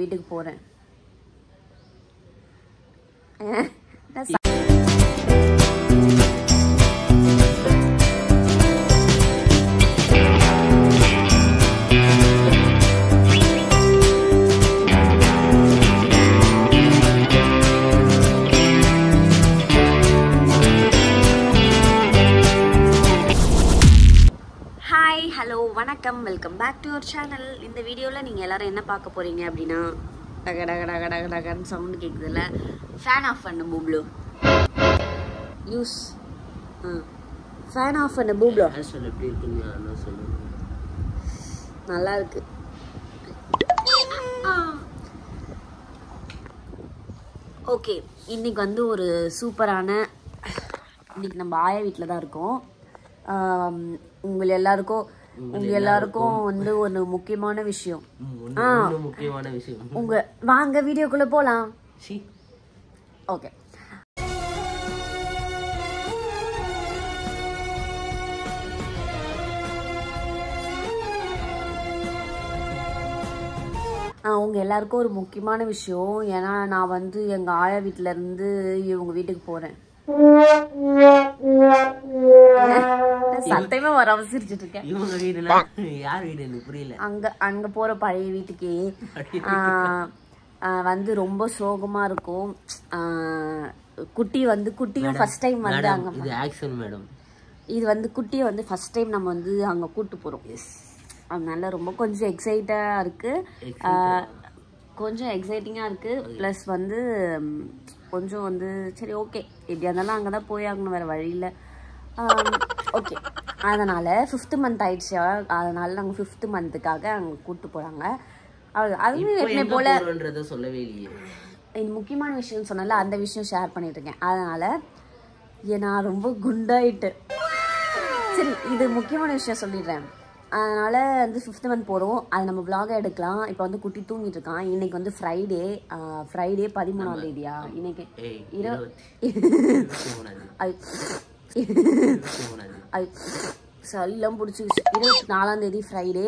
வீட்டுக்கு போகிறேன் hi hello வணக்கம் welcome back to your channel இந்த வீடியோவில் நீங்கள் எல்லாரும் என்ன பார்க்க போகிறீங்க அப்படின்னா டக டக டக டக டகன்னு சவுண்டு கேட்குதுல்ல ஃபேன் ஆஃப் பண்ணு பூப்ளு யூஸ் ஃபேன் ஆஃப் பண்ணு பூப்ளு ஹேர்ஸ்டைல் எப்படி இருக்குன்னு நான் சொல்லுங்க நல்லா இருக்கு ஓகே இன்னைக்கு வந்து ஒரு சூப்பரான இன்னைக்கு நம்ம ஆயா வீட்டில் தான் இருக்கோம் ஆம், உங்கள் எல்லாருக்கும் உங்க எல்லாருக்கும் வந்து ஒரு முக்கியமான விஷயம் ஒன்று ஒன்று முக்கியமான விஷயம் உங்க வாங்க வீடியோக்குள்ள போலாம் சி ஓகே உங்க எல்லாருக்கும் ஒரு முக்கியமான விஷயம் ஏன்னா நான் வந்து எங்க ஆயா வீட்ல இருந்து இவங்க வீட்டுக்கு போறேன் சத்தமே வராம சிரிச்சிட்டு இருக்கேன் இவங்க வீடுனா யார் வீடு எனக்கு புரியல அங்க அங்க போற பழைய வீட்டுக்கே ஆ, ஆ, வந்து ரொம்ப சோகமா இருக்கும் ஆ, குட்டி வந்து குட்டியும் ஃபர்ஸ்ட் டைம் வந்து மேடம் அங்க இது ஆக்ஷன் மேடம் இது வந்து குட்டியை வந்து ஃபர்ஸ்ட் டைம் நம்ம வந்து அங்க கூட்டு போறோம் அதனால ரொம்ப கொஞ்சம் எக்ஸைட்டா இருக்கு ஆ, கொஞ்சம் எக்ஸைட்டிங்கா இருக்கு ப்ளஸ் வந்து ம், கொஞ்சம் வந்து சரி ஓகே எப்படியா இருந்தாலும் அங்கே தான் போய் ஆகணும் வேற வழி இல்லை ஓகே அதனால ஃபிஃப்த் மந்த் ஆயிடுச்சு அதனால நாங்கள் ஃபிஃப்த் மந்த்துக்காக அங்கே கூட்டு போறாங்க அது அதுவும் இப்போ எப்பவுமே எங்க போல போறோன்றத சொல்லவே இல்லையே இது முக்கியமான விஷயம் சொன்னல அந்த விஷயம் ஷேர் பண்ணிட்டு இருக்கேன் அதனால ஏ, நான் ரொம்ப குண்டாயிட்டு சரி இது முக்கியமான விஷயம் சொல்லிடுறேன் அதனால வந்து ஃபிஃப்த் மந்த் போகிறோம் அது நம்ம vlog எடுக்கலாம் இப்போ வந்து குட்டி தூங்கிட்டு இருக்கான் இன்னைக்கு வந்து ஃப்ரைடே ஃப்ரைடே பதிமூணாம் தேதியா இன்னைக்கு ஏய் இரு இருபத்தி மூணாது அது இருபத்தி மூணாது அது சல்லாம் பிடிச்சிக்கிச்சு இருபத்தி நாலாம் தேதி ஃப்ரைடே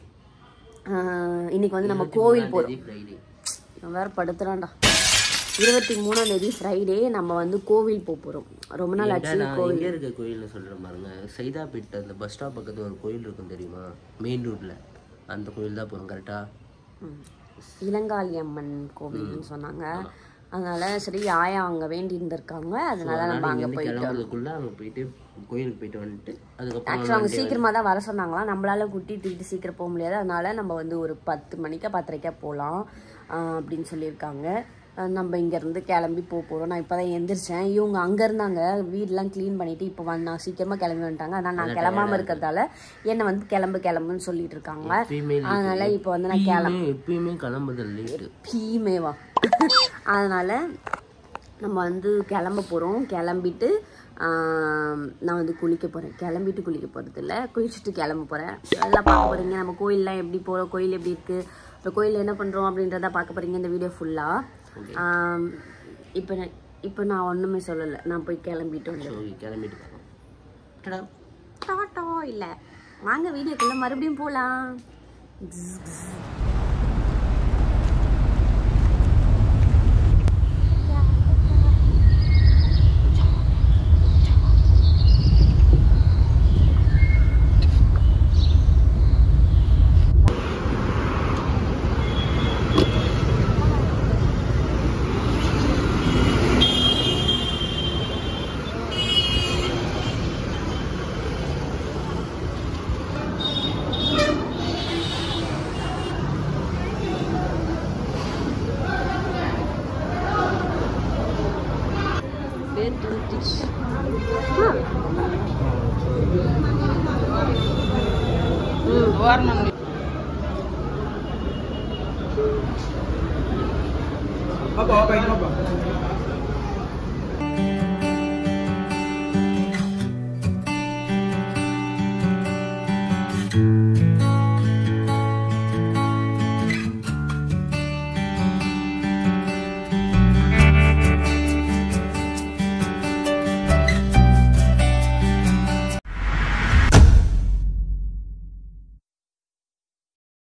இன்னைக்கு வந்து நம்ம கோவில் போகிறோம் ஃப்ரைடே இவன் வேற படுத்துறான்டா இருபத்தி மூணாம் தேதி ஃப்ரைடே நம்ம வந்து கோவில் போக போகிறோம் ரொம்ப நாள் ஆச்சு நான் எங்க இருக்க கோயில்னு சொல்றேன் பாருங்க சைதாப்பேட்டை அந்த பஸ் ஸ்டாப் பக்கத்துல ஒரு கோயில் இருக்கும் தெரியுமா மெயின் ரோட்ல அந்த கோயில் தான் போறோம் கரெக்டா ம். இளங்காளி அம்மன் கோவில்னு சொன்னாங்க அதனால சரி ஆயா அங்க வேண்டி இருந்திருக்காங்க அதனால நம்ம அங்க போய் கிளம்புறதுக்குள்ள அங்க போயிட்டு கோயிலுக்கு போயிட்டு வந்துட்டு அதுக்கப்புறம் ஆக்சுவலாக அவங்க சீக்கிரமா தான் வர சொன்னாங்களாம் நம்மளால குட்டி தூக்கிட்டு சீக்கிரம் போக முடியாது அதனால நம்ம வந்து ஒரு பத்து மணிக்கா பத்தரைக்கா போகலாம் அப்படின்னு சொல்லியிருக்காங்க அஹ் நம்ம இங்கேருந்து கிளம்பி போக போகிறோம் நான் இப்போ தான் எந்திரிச்சேன் இவங்க அங்கே இருந்தாங்க வீடெலாம் க்ளீன் பண்ணிட்டு இப்போ வந்து நான் சீக்கிரமாக கிளம்பி வந்துட்டாங்க அதனால் நான் கிளம்பாம இருக்கிறதால என்னை வந்து கிளம்பு கிளம்புன்னு சொல்லிட்டு இருக்காங்க எப்பயுமே அதனால இப்போ வந்து நான் கிளம்ப எப்பயுமே எப்பயுமே கிளம்புதல் லேட்டு பீமேவா அதனால நம்ம வந்து கிளம்ப போகிறோம் கிளம்பிட்டு ஆம், நான் வந்து குளிக்க போகிறேன் கிளம்பிட்டு குளிக்க போகிறது இல்லை குளிச்சுட்டு கிளம்ப போகிறேன் எல்லாம் பார்க்க போகிறீங்க நம்ம கோயிலெலாம் எப்படி போகிறோம் கோயில் எப்படி இருக்குது அப்புறம் கோயில் என்ன பண்ணுறோம் அப்படின்றத பார்க்க போகிறீங்க இந்த வீடியோ ஃபுல்லாக இப்போ நான் இப்போ நான் ஒன்றுமே சொல்லலை நான் போய் கிளம்பிட்டு வந்து ஸோ கிளம்பிட்டு போகிறோம் டடா டாட்டா இல்லை வாங்க வீடியோக்குள்ளே மறுபடியும் போகலாம் பேர் திருத்திச்சு Apa apa ini apa?